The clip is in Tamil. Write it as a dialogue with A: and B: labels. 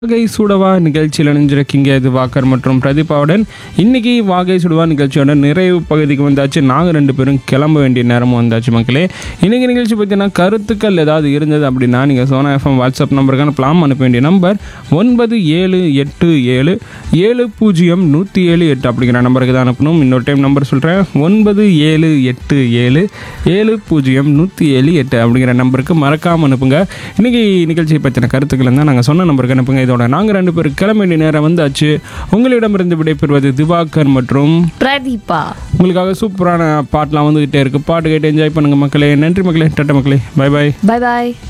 A: வாகை சுடவா நிகழ்ச்சியில் இணைஞ்சிருக்கீங்க இது வாக்கர் மற்றும் பிரதீபாவுடன் இன்னைக்கு வாகை சுடவா நிகழ்ச்சியோட நிறைவு பகுதிக்கு வந்தாச்சு நாங்கள் ரெண்டு பேரும் கிளம்ப வேண்டிய நேரமும் வந்தாச்சு மக்களே இன்னைக்கு நிகழ்ச்சி பற்றினா கருத்துக்கள் ஏதாவது இருந்தது அப்படின்னா நீங்கள் சோனா எஃப்எம் வாட்ஸ்அப் நம்பருக்கான பிளான் அனுப்ப வேண்டிய நம்பர் ஒன்பது ஏழு எட்டு ஏழு ஏழு பூஜ்ஜியம் நூற்றி ஏழு எட்டு அப்படிங்கிற நம்பருக்கு தான் அனுப்பணும் இன்னொரு டைம் நம்பர் சொல்கிறேன் ஒன்பது ஏழு எட்டு ஏழு ஏழு பூஜ்ஜியம் நூற்றி ஏழு எட்டு அப்படிங்கிற நம்பருக்கு மறக்காமல் அனுப்புங்க இன்னைக்கு நிகழ்ச்சியை பற்றின கருத்துக்கள் தான் நாங்கள் சொன்ன நம்பருக்கு அனுப்புங்க இதோட நாங்கள் ரெண்டு பேரும் கிளம்ப வேண்டிய நேரம் வந்தாச்சு உங்களிடமிருந்து விடைபெறுவது திவாகர் மற்றும்
B: பிரதீபா
A: உங்களுக்காக சூப்பரான பாட்டெலாம் வந்துகிட்டே இருக்குது பாட்டு கேட்டு என்ஜாய் பண்ணுங்கள் மக்களே நன்றி மக்களே டட்ட மக்களே பை பாய்
B: பை பாய்